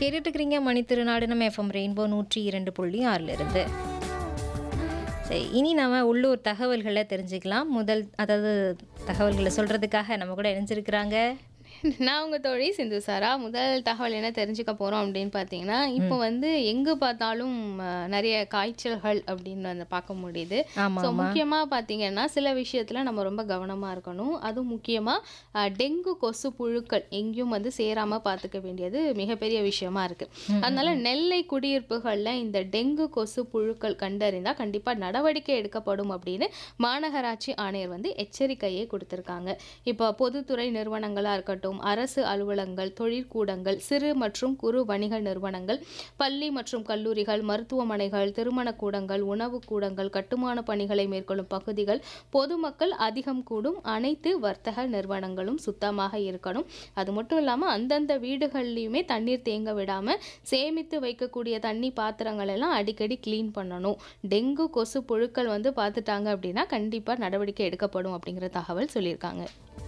கேட்டுட்டு இருக்கிறீங்க மணி திருநாடு நம்ம எஃப்எம் ரெயின்போ நூற்றி இரண்டு புள்ளி ஆறில் இருந்து சரி இனி நாம உள்ளூர் தகவல்களை தெரிஞ்சுக்கலாம் முதல் அதாவது தகவல்களை சொல்கிறதுக்காக நம்ம கூட இணைஞ்சிருக்கிறாங்க நான் உங்க தோழி சிந்து சாரா முதல் தகவல் என்ன தெரிஞ்சுக்க போறோம் அப்படின்னு பார்த்தீங்கன்னா இப்போ வந்து எங்க பார்த்தாலும் அஹ், நிறைய காய்ச்சல்கள் அப்படின்னு வந்து பார்க்க முடியுது ஆமாம் ஸோ முக்கியமாக பார்த்தீங்கன்னா சில விஷயத்தில் நம்ம ரொம்ப கவனமாக இருக்கணும் அதுவும் முக்கியமாக டெங்கு கொசு புழுக்கள் எங்கேயும் வந்து சேராமல் பார்த்துக்க வேண்டியது மிகப்பெரிய விஷயமா இருக்கு அதனால நெல்லை குடியிருப்புகளில் இந்த டெங்கு கொசு புழுக்கள் கண்டறிந்தால் கண்டிப்பாக நடவடிக்கை எடுக்கப்படும் அப்படின்னு மாநகராட்சி ஆணையர் வந்து எச்சரிக்கையை கொடுத்துருக்காங்க இப்போ பொதுத்துறை நிறுவனங்களாக இருக்கட்டும் அரசு அலுவலகங்கள் தொழிற்கூடங்கள் சிறு மற்றும் குறு வணிக நிறுவனங்கள் பள்ளி மற்றும் கல்லூரிகள் மருத்துவமனைகள் திருமண கூடங்கள் உணவு கூடங்கள் கட்டுமான பணிகளை மேற்கொள்ளும் பகுதிகள் பொதுமக்கள் அதிகம் கூடும் அனைத்து வர்த்தக நிறுவனங்களும் சுத்தமாக இருக்கணும் அது மட்டும் இல்லாமல் அந்தந்த வீடுகள்லையுமே தண்ணீர் தேங்க விடாம சேமித்து வைக்கக்கூடிய தண்ணி பாத்திரங்கள் எல்லாம் அடிக்கடி க்ளீன் பண்ணணும் டெங்கு கொசு புழுக்கள் வந்து பார்த்துட்டாங்க அப்படின்னா கண்டிப்பாக நடவடிக்கை எடுக்கப்படும் அப்படிங்கிற தகவல் சொல்லியிருக்காங்க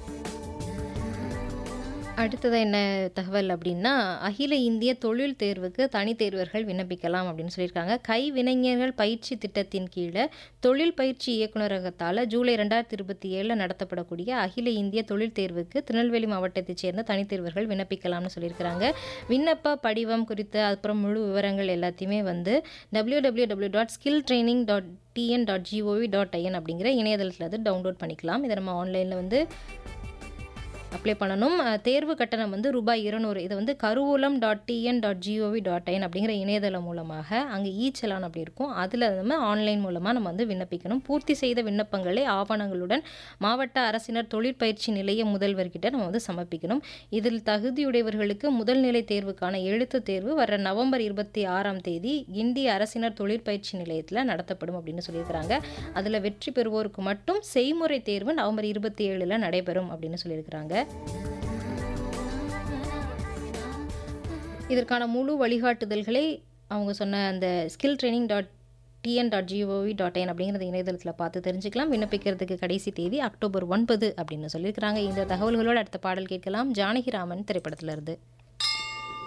அடுத்தது என்ன தகவல் அப்படின்னா அகில இந்திய தொழில் தேர்வுக்கு தனித் தேர்வர்கள் விண்ணப்பிக்கலாம் அப்படின்னு சொல்லியிருக்காங்க கைவினைஞர்கள் பயிற்சி திட்டத்தின் கீழே தொழில் பயிற்சி இயக்குநரகத்தால் ஜூலை ரெண்டாயிரத்தி இருபத்தி ஏழில் நடத்தப்படக்கூடிய அகில இந்திய தொழில் தேர்வுக்கு திருநெல்வேலி மாவட்டத்தைச் சேர்ந்த தனித் தேர்வர்கள் விண்ணப்பிக்கலாம்னு சொல்லியிருக்கிறாங்க விண்ணப்ப படிவம் குறித்து அப்புறம் முழு விவரங்கள் எல்லாத்தையுமே வந்து W W W dot skill training dot TN dot GOV dot IN அப்படிங்கிற இணையதளத்தில் வந்து டவுன்லோட் பண்ணிக்கலாம் இதை நம்ம ஆன்லைனில் வந்து அப்ளை பண்ணணும் அஹ், தேர்வு கட்டணம் வந்து ரூபாய் இருநூறு இது வந்து Karuvoolam dot TN dot GOV dot IN அப்படிங்கிற இணையதளம் மூலமாக அங்கே ஈ செலான் அப்படி இருக்கும் அதில் நம்ம ஆன்லைன் மூலமாக நம்ம வந்து விண்ணப்பிக்கணும் பூர்த்தி செய்த விண்ணப்பங்களை ஆவணங்களுடன் மாவட்ட அரசினர் தொழிற்பயிற்சி நிலைய முதல்வர்கிட்ட நம்ம வந்து சமர்ப்பிக்கணும் இதில் தகுதியுடையவர்களுக்கு முதல் நிலை தேர்வுக்கான எழுத்து தேர்வு வர நவம்பர் இருபத்தி ஆறாம் தேதி கிண்டி அரசினர் தொழிற்பயிற்சி நிலையத்தில் நடத்தப்படும் அப்படின்னு சொல்லியிருக்கிறாங்க அதில் வெற்றி பெறுவோருக்கு மட்டும் செய்முறை தேர்வு நவம்பர் இருபத்தி ஏழில் நடைபெறும் அப்படின்னு சொல்லியிருக்கிறாங்க இதற்கான முழு வழிகாட்டுதல்களை அவங்க சொன்ன அந்த skill training dot TN dot GOV dot IN அப்படிங்கிறத இணையதளத்தில் பார்த்து தெரிஞ்சுக்கலாம் விண்ணப்பிக்கிறதுக்கு கடைசி தேதி அக்டோபர் ஒன்பது அப்படின்னு சொல்லியிருக்கிறாங்க இந்த தகவல்களோடு அடுத்த பாடல் கேட்கலாம் ஜானகிராமன் திரைப்படத்திலிருந்து